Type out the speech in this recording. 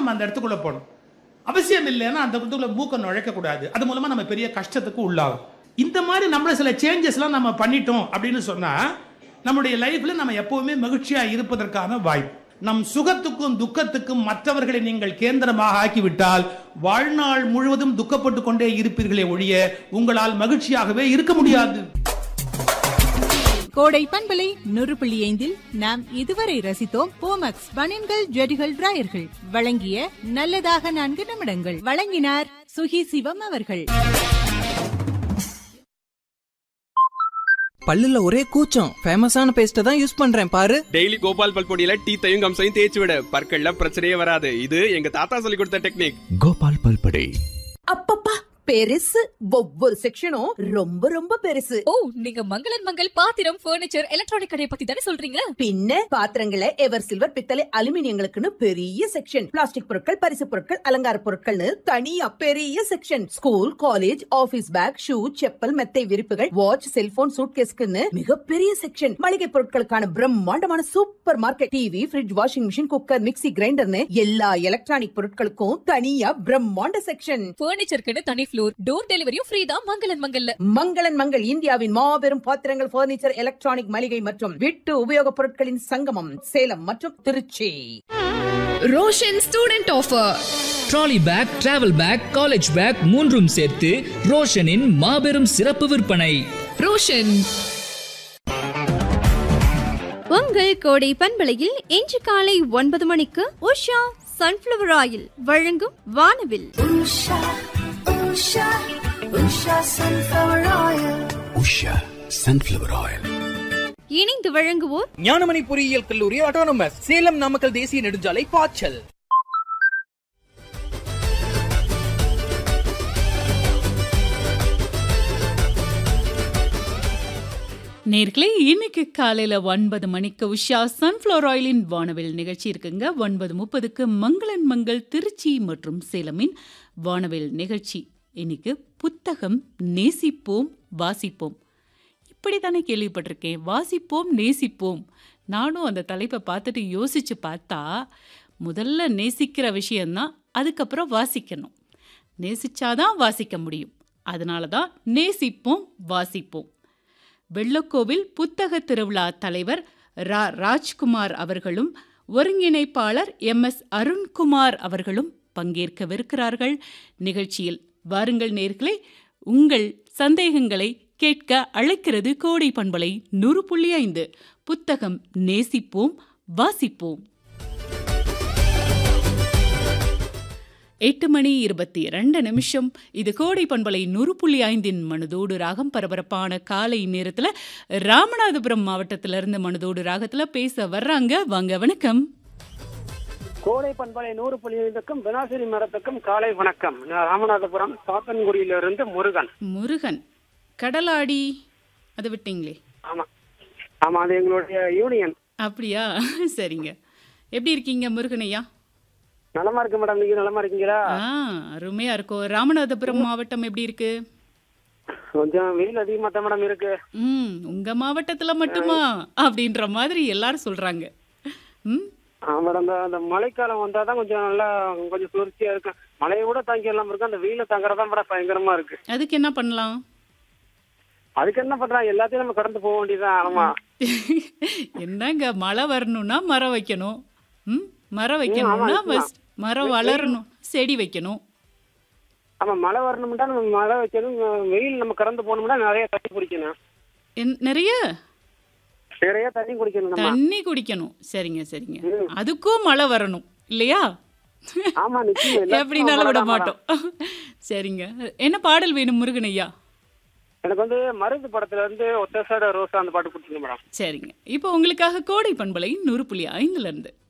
நம்ம அந்த இடத்துக்குள்ள போகணும் அவசியம் இல்லைன்னா அந்த இடத்துக்குள்ள மூக்க நுழைக்க கூடாது அது மூலமா நம்ம பெரிய கஷ்டத்துக்கு உள்ளாகும் இந்த மாதிரி நம்மள சில சேஞ்சஸ்லாம் நம்ம பண்ணிட்டோம் அப்படின்னு சொன்னா நம்முடைய லைஃப்ல நம்ம எப்பவுமே மகிழ்ச்சியா இருப்பதற்கான வாய்ப்பு நம் சுகத்துக்கும் துக்கத்துக்கும் மற்றவர்களை நீங்கள் கேந்திரமாக ஆக்கிவிட்டால் வாழ்நாள் முழுவதும் துக்கப்பட்டு கொண்டே இருப்பீர்களே ஒழிய உங்களால் மகிழ்ச்சியாகவே இருக்க முடியாது கோடை பண்பலை நூறு புள்ளி ஐந்தில் நாம் இதுவரை ரசித்தோம் போமக்ஸ் பனியன்கள் ஜெடிகள் டிராயர்கள் வழங்கிய நல்லதாக நான்கு நிமிடங்கள் வழங்கினார் சுகி சிவம் அவர்கள் பல்லுல ஒரே கூச்சம் ஃபேமஸான பேஸ்ட தான் யூஸ் பண்றேன் பாரு டெய்லி கோபால் பல்பொடியில டீத்தையும் கம்சையும் தேய்ச்சி விட பற்கள்ல பிரச்சனையே வராது இது எங்க தாத்தா சொல்லி கொடுத்த டெக்னிக் கோபால் பல்படை அப்பப்பா பெருசு ஒவ்வொரு செக்ஷனும் ரொம்ப ரொம்ப பெருசு ஓ நீங்க மங்களன் மங்கள் பாத்திரம் பர்னிச்சர் எலக்ட்ரானிக் கடையை பத்தி தானே சொல்றீங்க பின்ன பாத்திரங்களை எவர் சில்வர் பித்தளை அலுமினியங்களுக்குன்னு பெரிய செக்ஷன் பிளாஸ்டிக் பொருட்கள் பரிசு பொருட்கள் அலங்கார பொருட்கள்னு தனியா பெரிய section school college office bag shoe chappal மெத்தை விரிப்புகள் வாட்ச் செல்போன் சூட்கேஸ்க்குன்னு மிகப்பெரிய செக்ஷன் மளிகை பொருட்களுக்கான பிரம்மாண்டமான super market TV fridge washing machine cooker mixie கிரைண்டர்னு எல்லா எலக்ட்ரானிக் பொருட்களுக்கும் தனியா பிரம்மாண்ட செக்ஷன் பர்னிச்சருக்குன்னு தனி ஃப்ளோர் டோர் டெலிவரியும் ஃப்ரீ தான் மங்களன் மங்கல்ல மங்களன் மங்கள் இந்தியாவின் மாபெரும் பாத்திரங்கள் பர்னிச்சர் எலக்ட்ரானிக் மளிகை மற்றும் வீட்டு உபயோகப் பொருட்களின் சங்கமம் சேலம் மற்றும் Trichy Roshan student offer trolley bag travel bag college bag மூன்றும் சேர்த்து ரோஷனின் மாபெரும் சிறப்பு விற்பனை ரோஷன் உங்கள் கோடை பண்பலையில் இன்று காலை ஒன்பது மணிக்கு உஷா சன்ஃபிளவர் ஆயில் வழங்கும் வானவில் உஷா சன்ஃபிளவர் ஆயில் இணைந்து வழங்குவோர் ஞானமணி பொறியியல் கல்லூரி ஆட்டோனமஸ் சேலம் நாமக்கல் தேசிய நெடுஞ்சாலை பாய்ச்சல் நேர்களே இன்னைக்கு காலையில ஒன்பது மணிக்கு உஷா சன்ஃப்ளவர் ஆயிலின் வானவில் நிகழ்ச்சி இருக்குங்க ஒன்பது முப்பதுக்கு மங்களன் மங்கள் திருச்சி மற்றும் சேலமின் வானவில் நிகழ்ச்சி இன்னைக்கு புத்தகம் நேசிப்போம் வாசிப்போம் இப்படி தானே கேள்விப்பட்டிருக்கேன் வாசிப்போம் நேசிப்போம் நானும் அந்த தலைப்பை பார்த்துட்டு யோசிச்சு பார்த்தா முதல்ல நேசிக்கிற விஷயம்தான் அதுக்கப்புறம் வாசிக்கணும் நேசிச்சாதான் வாசிக்க முடியும் அதனால தான் நேசிப்போம் வாசிப்போம் வெள்ளக்கோவில் புத்தக திருவிழா தலைவர் ரா ராஜ்குமார் அவர்களும் ஒருங்கிணைப்பாளர் எம் எஸ் அருண்குமார் அவர்களும் பங்கேற்கவிருக்கிறார்கள் நிகழ்ச்சியில் வாருங்கள் நேர்களே உங்கள் சந்தேகங்களை கேட்க அழைக்கிறது கோடை பண்பலை நூறு புள்ளி ஐந்து புத்தகம் நேசிப்போம் வாசிப்போம் எட்டு மணி இருபத்தி இரண்டு நிமிஷம் இது கோடை பண்பலை நூறு புள்ளி ஐந்தின் மனதோடு ராகம் பரபரப்பான காலை நேரத்தில் ராமநாதபுரம் மாவட்டத்திலிருந்து மனதோடு ராகத்தில் பேச வர்றாங்க வாங்க வணக்கம் கோடை பண்பலை நூறு புள்ளி ஐந்துக்கும் வினாசிரி மரத்துக்கும் காலை வணக்கம் நான் ராமநாதபுரம் சாத்தன்குடியிலிருந்து முருகன் முருகன் கடலாடி அதை விட்டீங்களே ஆமா ஆமா அது எங்களுடைய யூனியன் அப்படியா சரிங்க எப்படி இருக்கீங்க முருகனையா நலமா இருக்கு மேடம் நீங்க நலமா இருக்கீங்களா ஆ அருமையா இருக்கும் ராமநாதபுரம் மாவட்டம் எப்படி இருக்கு கொஞ்சம் வெயில் அதிகமா தான் மேடம் இருக்கு ம் உங்க மாவட்டத்துல மட்டுமா அப்படின்ற மாதிரி எல்லாரும் சொல்றாங்க ம் ஆ மேடம் அந்த அந்த மழைக்காலம் வந்தாதான் கொஞ்சம் நல்லா கொஞ்சம் குளிர்ச்சியா இருக்கும் மழையை கூட தாங்கி எல்லாம் இருக்கு அந்த வெயில தாங்கறதா மேடம் பயங்கரமா இருக்கு அதுக்கு என்ன பண்ணலாம் அதுக்கு என்ன பண்றாங்க எல்லாத்தையும் நம்ம கடந்து போக வேண்டியதுதான் ஆமா என்னங்க மழை வரணும்னா மரம் வைக்கணும் ம் மரம் ஆமா, வைக்கணும்னா ஆமா. first மரம் வளரணும் செடி வைக்கணும் ஆமா மழை வரணும்னா நம்ம மழை வைக்கணும் வெயில் நம்ம கடந்து போகணும்னா நிறைய தண்ணி குடிக்கணும் என்- நிறைய நிறைய தண்ணி குடிக்கணும் நம்ம தண்ணி குடிக்கணும் சரிங்க சரிங்க அதுக்கும் மழை வரணும் இல்லையா ஆமா நிச்சயம் எல்லாத்துக்கும் எப்படினாலும் விட மழை தான் மாட்டோம் சரிங்க என்ன பாடல் வேணும் முருகன் ஐயா எனக்கு வந்து மருந்து படத்துல இருந்து ஒத்த சைடு ரோசா அந்த பாட்டு கொடுத்துருங்க மேடம் சரிங்க இப்போ உங்களுக்காக கோடை பண்பலை நூறு புள்ளி ஐந்துல இருந்து